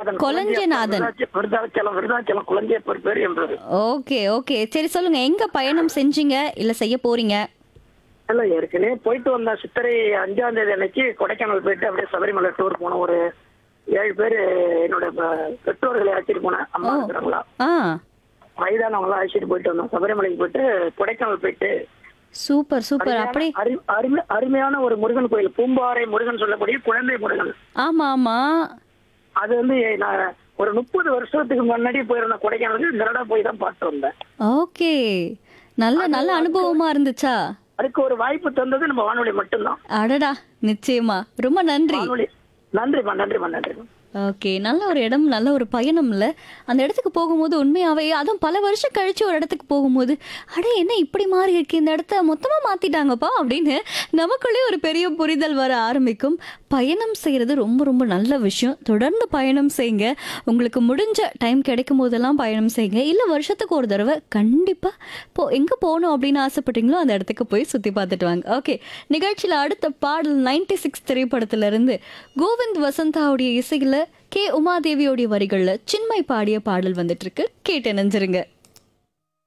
கொளஞ்சநாதன் கொளஞ்சநாதன். விருதாச்ச- விருதாச்சலம் விருதாச்சலம் குழந்தையப்பர் பேர் என்பது okay okay சரி சொல்லுங்க எங்க பயணம் செஞ்சீங்க இல்ல செய்ய போறீங்க இல்ல ஏற்கனவே போயிட்டு வந்த சித்திரை அஞ்சாம் தேதி அன்னைக்கு கொடைக்கானல் போயிட்டு அப்படியே சபரிமலை டூர் போனோம் ஒரு ஏழு பேர் என்னோட ப- பெற்றோர்களை அழைச்சிட்டு போனேன் அம்மா ஓ. இருக்கிறாங்களா ஆ வயதானவங்களாம் அழைச்சிட்டு போயிட்டு வந்தோம் சபரிமலைக்கு போயிட்டு கொடைக்கானல் போயிட்டு சூப்பர் சூப்பர் அப்படி அருமையான- அரு- அருமை- அருமையான ஒரு முருகன் கோயில் பூம்பாறை முருகன் சொல்லக்கூடிய குழந்தை முருகன் ஆமா ஆமா அது வந்து நான் ஒரு முப்பது வருஷத்துக்கு முன்னாடி போயிருந்த கொடைக்கானலுக்கு இந்த தடவை போய் தான் பார்த்து வந்தேன் ஓகே நல்ல நல்ல அனுபவமா இருந்துச்சா அதுக்கு ஒரு வாய்ப்பு தந்தது நம்ம வானொலி மட்டும்தான் அடடா நிச்சயமா ரொம்ப நன்றி வானொலி நன்றிம்மா நன்றிம்மா நன்றிம்மா ஓகே நல்ல ஒரு இடம் நல்ல ஒரு பயணம் இல்லை அந்த இடத்துக்கு போகும்போது உண்மையாவே அதுவும் பல வருஷம் கழிச்சு ஒரு இடத்துக்கு போகும்போது அடே என்ன இப்படி மாறி இருக்கு இந்த இடத்த மொத்தமாக மாத்திட்டாங்கப்பா அப்படின்னு நமக்குள்ளே ஒரு பெரிய புரிதல் வர ஆரம்பிக்கும் பயணம் செய்யறது ரொம்ப ரொம்ப நல்ல விஷயம் தொடர்ந்து பயணம் செய்யுங்க உங்களுக்கு முடிஞ்ச டைம் கிடைக்கும் போதெல்லாம் பயணம் செய்யுங்க இல்லை வருஷத்துக்கு ஒரு தடவை கண்டிப்பாக போ எங்கே போகணும் அப்படின்னு ஆசைப்பட்டீங்களோ அந்த இடத்துக்கு போய் சுற்றி பார்த்துட்டு வாங்க ஓகே நிகழ்ச்சியில் அடுத்த பாடல் நைன்டி சிக்ஸ் திரைப்படத்திலிருந்து கோவிந்த் வசந்தாவுடைய இசையில் கே உமாதேவியோடைய வரிகளில் சின்மை பாடிய பாடல் வந்துட்டு இருக்கு கேட்டு நினைஞ்சிருங்க